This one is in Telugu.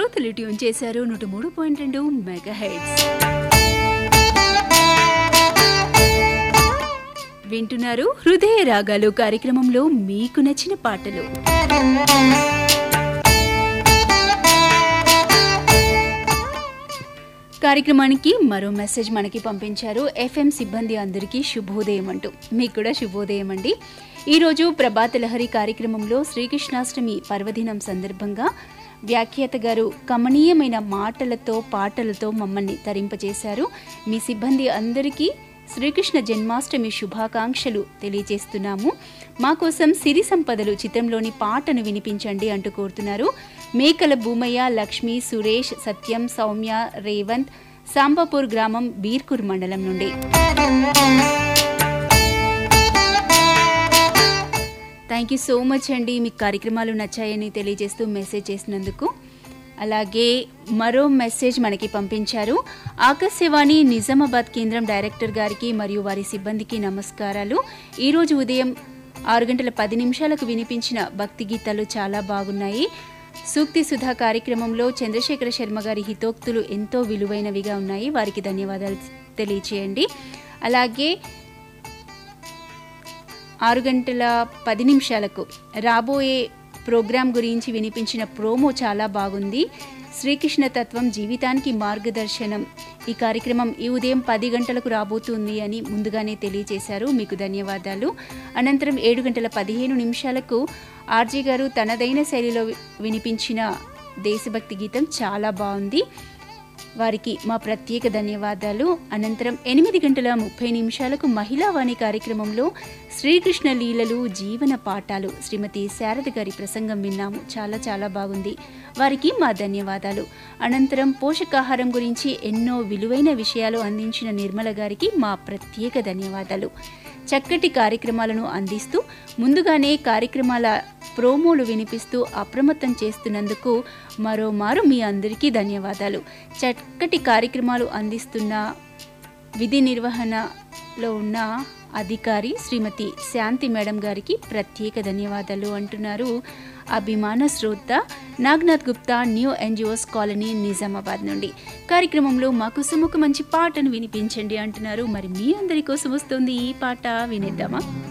శ్రోతలు ట్యూన్ చేశారు నూట మూడు పాయింట్ రెండు మెగా హెడ్స్ వింటున్నారు హృదయ రాగాలు కార్యక్రమంలో మీకు నచ్చిన పాటలు కార్యక్రమానికి మరో మెసేజ్ మనకి పంపించారు ఎఫ్ఎం సిబ్బంది అందరికీ శుభోదయం అంటూ మీకు కూడా శుభోదయం అండి ఈరోజు ప్రభాత లహరి కార్యక్రమంలో శ్రీకృష్ణాష్టమి పర్వదినం సందర్భంగా వ్యాఖ్యాత గారు కమనీయమైన మాటలతో పాటలతో మమ్మల్ని తరింపజేశారు మీ సిబ్బంది అందరికీ శ్రీకృష్ణ జన్మాష్టమి శుభాకాంక్షలు తెలియజేస్తున్నాము మా కోసం సిరి సంపదలు చిత్రంలోని పాటను వినిపించండి అంటూ కోరుతున్నారు మేకల భూమయ్య లక్ష్మి సురేష్ సత్యం సౌమ్య రేవంత్ సాంబాపూర్ గ్రామం బీర్కూర్ మండలం నుండి థ్యాంక్ యూ సో మచ్ అండి మీకు కార్యక్రమాలు నచ్చాయని తెలియజేస్తూ మెసేజ్ చేసినందుకు అలాగే మరో మెసేజ్ మనకి పంపించారు ఆకాశవాణి నిజామాబాద్ కేంద్రం డైరెక్టర్ గారికి మరియు వారి సిబ్బందికి నమస్కారాలు ఈరోజు ఉదయం ఆరు గంటల పది నిమిషాలకు వినిపించిన భక్తి గీతాలు చాలా బాగున్నాయి సూక్తి సుధా కార్యక్రమంలో చంద్రశేఖర శర్మ గారి హితోక్తులు ఎంతో విలువైనవిగా ఉన్నాయి వారికి ధన్యవాదాలు తెలియచేయండి అలాగే ఆరు గంటల పది నిమిషాలకు రాబోయే ప్రోగ్రాం గురించి వినిపించిన ప్రోమో చాలా బాగుంది శ్రీకృష్ణ తత్వం జీవితానికి మార్గదర్శనం ఈ కార్యక్రమం ఈ ఉదయం పది గంటలకు రాబోతుంది అని ముందుగానే తెలియజేశారు మీకు ధన్యవాదాలు అనంతరం ఏడు గంటల పదిహేను నిమిషాలకు ఆర్జీ గారు తనదైన శైలిలో వినిపించిన దేశభక్తి గీతం చాలా బాగుంది వారికి మా ప్రత్యేక ధన్యవాదాలు అనంతరం ఎనిమిది గంటల ముప్పై నిమిషాలకు మహిళా వాణి కార్యక్రమంలో శ్రీకృష్ణ లీలలు జీవన పాఠాలు శ్రీమతి శారద గారి ప్రసంగం విన్నాము చాలా చాలా బాగుంది వారికి మా ధన్యవాదాలు అనంతరం పోషకాహారం గురించి ఎన్నో విలువైన విషయాలు అందించిన నిర్మల గారికి మా ప్రత్యేక ధన్యవాదాలు చక్కటి కార్యక్రమాలను అందిస్తూ ముందుగానే కార్యక్రమాల ప్రోమోలు వినిపిస్తూ అప్రమత్తం చేస్తున్నందుకు మరోమారు మీ అందరికీ ధన్యవాదాలు చక్కటి కార్యక్రమాలు అందిస్తున్న విధి నిర్వహణలో ఉన్న అధికారి శ్రీమతి శాంతి మేడం గారికి ప్రత్యేక ధన్యవాదాలు అంటున్నారు అభిమాన శ్రోత Nagnath Gupta new NGOs colony Nizamabad నుండి కార్యక్రమంలో మాకు సుముఖ మంచి పాటను వినిపించండి అంటున్నారు మరి మీ అందరి కోసం వస్తుంది ఈ పాట వినేద్దామా